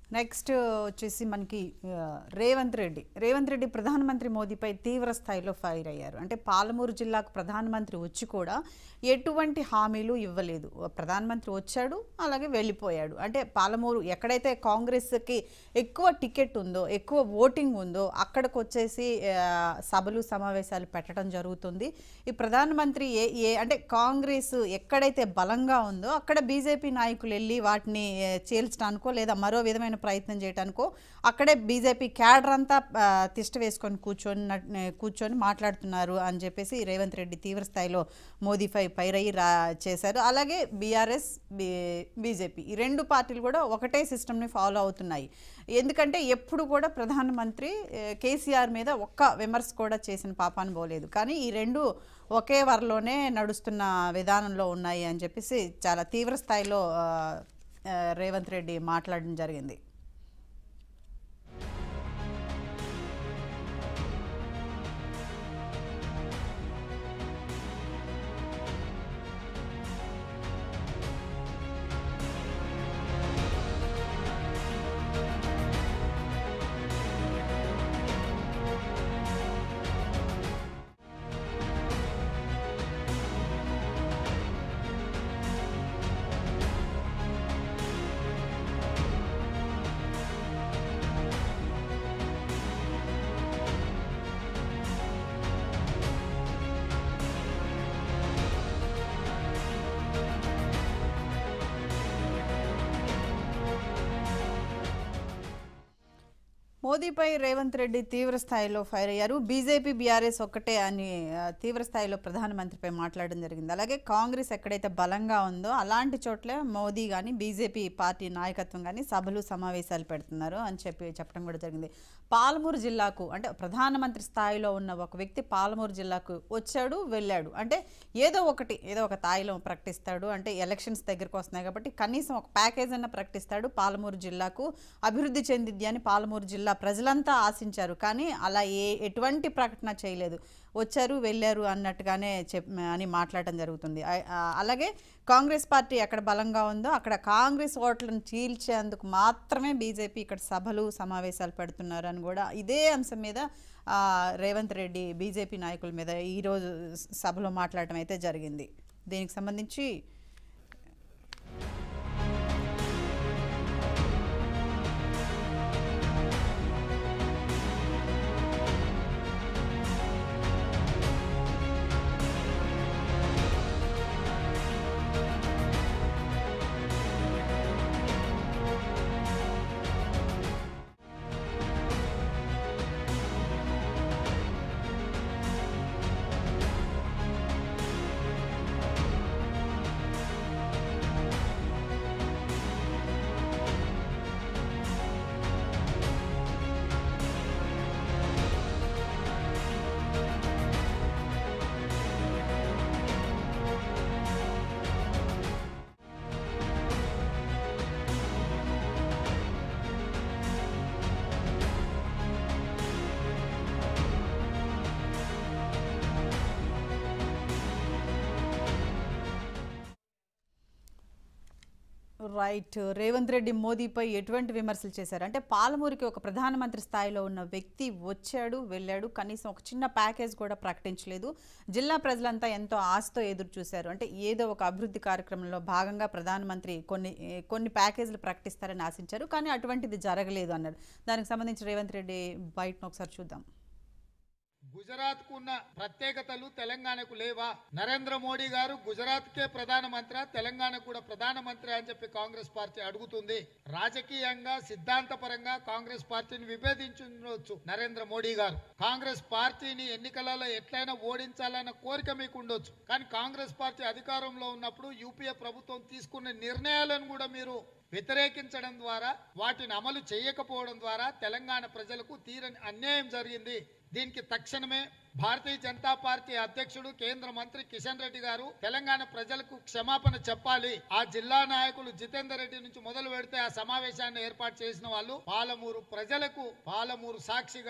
next వచ్చేసి మనకి ఆ, రేవంత్ రెడ్డి రేవంత్ రెడ్డి ప్రధానమంత్రి మోదీపై తీవ్ర స్థాయిలో ఫైర్ అయ్యారు అంటే పాలమూరు జిల్లాకు ప్రధానమంత్రి వచ్చి కూడా ఎటువంటి హామీలు ఇవ్వలేదు ప్రధానమంత్రి వచ్చాడు అలాగే వెళ్ళిపోయాడు అంటే పాలమూరు ఎక్కడైతే కాంగ్రెస్కి ఎక్కువ టికెట్ ఉందో ఎక్కువ ఓటింగ్ ఉందో అక్కడికి వచ్చేసి ఆ, సభలు సమావేశాలు పెట్టడం జరుగుతుంది ఈ ప్రధానమంత్రి ఏ ఏ అంటే కాంగ్రెస్ ఎక్కడైతే బలంగా ఉందో అక్కడ బీజేపీ నాయకులు వెళ్ళి వాటిని ఏ, చీల్చడానికో లేదా మరో విధమైన ప్రయత్నం చేయడానికో అక్కడే బీజేపీ క్యాడర్ అంతా ఆ, తిష్ట వేసుకొని కూర్చొని నట్- కూర్చొని మాట్లాడుతున్నారు అని చెప్పేసి రేవంత్ రెడ్డి తీవ్ర స్థాయిలో మోదీపై పైరయ్యి రా చేశారు అలాగే బీఆర్ఎస్ బీ బీజేపీ ఈ రెండు పార్టీలు కూడా ఒకటే సిస్టమ్ని ఫాలో అవుతున్నాయి ఎందుకంటే ఎప్పుడు కూడా ప్రధానమంత్రి ఏ, కేసీఆర్ మీద ఒక్క విమర్శ కూడా చేసిన పాపాన్ని పోలేదు కానీ ఈ రెండు ఒకే వరలోనే నడుస్తున్న విధానంలో ఉన్నాయి అని చెప్పేసి చాలా తీవ్ర స్థాయిలో ఆ, ఆ, రేవంత్ రెడ్డి మాట్లాడడం జరిగింది మోదీపై రేవంత్ రెడ్డి తీవ్ర స్థాయిలో ఫైర్ అయ్యారు బీజేపీ బీఆర్ఎస్ ఒక్కటే అని ఆ, తీవ్ర స్థాయిలో ప్రధానమంత్రిపై మాట్లాడడం జరిగింది అలాగే కాంగ్రెస్ ఎక్కడైతే బలంగా ఉందో అలాంటి చోట్ల మోదీ కానీ బీజేపీ పార్టీ నాయకత్వం కానీ సభలు సమావేశాలు పెడుతున్నారు అని చెప్పి చెప్పడం కూడా జరిగింది పాలమూరు జిల్లాకు అంటే ప్రధానమంత్రి స్థాయిలో ఉన్న ఒక వ్యక్తి పాలమూరు జిల్లాకు వచ్చాడు వెళ్ళాడు అంటే ఏదో ఒకటి ఏదో ఒక తాయిలో ప్రకటిస్తాడు అంటే ఎలక్షన్స్ దగ్గరకు వస్తున్నాయి కాబట్టి కనీసం ఒక ప్యాకేజ్ అన్న ప్రకటిస్తాడు పాలమూరు జిల్లాకు అభివృద్ధి చెందిద్ది అని పాలమూరు జిల్లా ప్రజలంతా ఆశించారు కానీ అలా ఏ ఎటువంటి ప్రకటన చేయలేదు వచ్చారు వెళ్ళారు అన్నట్టుగానే చెప్ అని మాట్లాడటం జరుగుతుంది ఆ- ఆ- అలాగే కాంగ్రెస్ పార్టీ ఎక్కడ బలంగా ఉందో అక్కడ కాంగ్రెస్ ఓట్లను చీల్చేందుకు మాత్రమే బీజేపీ ఇక్కడ సభలు సమావేశాలు పెడుతున్నారు అని కూడా ఇదే అంశం మీద ఆ, రేవంత్ రెడ్డి బీజేపీ నాయకుల మీద ఈరోజు సభలో మాట్లాడటం అయితే జరిగింది దీనికి సంబంధించి రైట్ రేవంత్ రెడ్డి మోదీపై ఎటువంటి విమర్శలు చేశారు అంటే పాలమూరికి ఒక ప్రధానమంత్రి స్థాయిలో ఉన్న వ్యక్తి వచ్చాడు వెళ్ళాడు కనీసం ఒక చిన్న ప్యాకేజ్ కూడా ప్రకటించలేదు జిల్లా ప్రజలంతా ఎంతో ఆశతో ఎదురు చూశారు అంటే ఏదో ఒక అభివృద్ధి కార్యక్రమంలో భాగంగా ప్రధానమంత్రి కొన్ని ఏ, కొన్ని ప్యాకేజీలు ప్రకటిస్తారని ఆశించారు కానీ అటువంటిది జరగలేదు అన్నారు దానికి సంబంధించి రేవంత్ రెడ్డి బయటను ఒకసారి చూద్దాం గుజరాత్ కు ఉన్న ప్రత్యేకతలు తెలంగాణకు లేవా నరేంద్ర మోడీ గారు గుజరాత్ కే ప్రధానమంత్రి తెలంగాణకు కూడా ప్రధానమంత్రి అని చెప్పి కాంగ్రెస్ పార్టీ అడుగుతుంది రాజకీయంగా సిద్ధాంతపరంగా కాంగ్రెస్ పార్టీని విభేదించవచ్చు నరేంద్ర మోడీ గారు కాంగ్రెస్ పార్టీని ఎన్నికలలో ఎట్లయినా ఓడించాలన్న కోరిక మీకు ఉండొచ్చు కానీ కాంగ్రెస్ పార్టీ అధికారంలో ఉన్నప్పుడు యూపీఏ ప్రభుత్వం తీసుకున్న నిర్ణయాలను కూడా మీరు వ్యతిరేకించడం ద్వారా వాటిని అమలు చేయకపోవడం ద్వారా తెలంగాణ ప్రజలకు తీరని అన్యాయం జరిగింది దీనికి తక్షణమే భారతీయ జనతా పార్టీ అధ్యక్షుడు కేంద్ర మంత్రి కిషన్ రెడ్డి గారు తెలంగాణ ప్రజలకు క్షమాపణ చెప్పాలి ఆ జిల్లా నాయకులు జితేందర్ రెడ్డి నుంచి మొదలు పెడితే ఆ సమావేశాన్ని ఏర్పాటు చేసిన వాళ్ళు పాలమూరు ప్రజలకు పాలమూరు సాక్షిగా